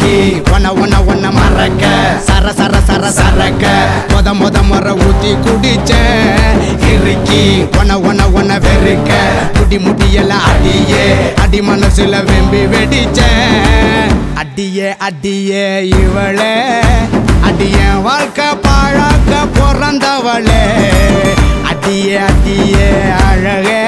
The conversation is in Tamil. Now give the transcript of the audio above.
இறுக்கி ஒன்ன ஒன்ன ஒன்ன மறக்க சர சர சர சரக்க மொத மொத முற ஊத்தி குடிச்சேன் இறுக்கி ஒன்ன ஒன்ன ஒன்ன வெறுக்க முடி முடியெல்லாம் அடியே அடி மனசுல வெம்பி வெடிச்சேன் அடியே அடியே இவளே அடிய வாழ்க்கை பாழாக்க பிறந்தவளே அடியே அடியே அழகே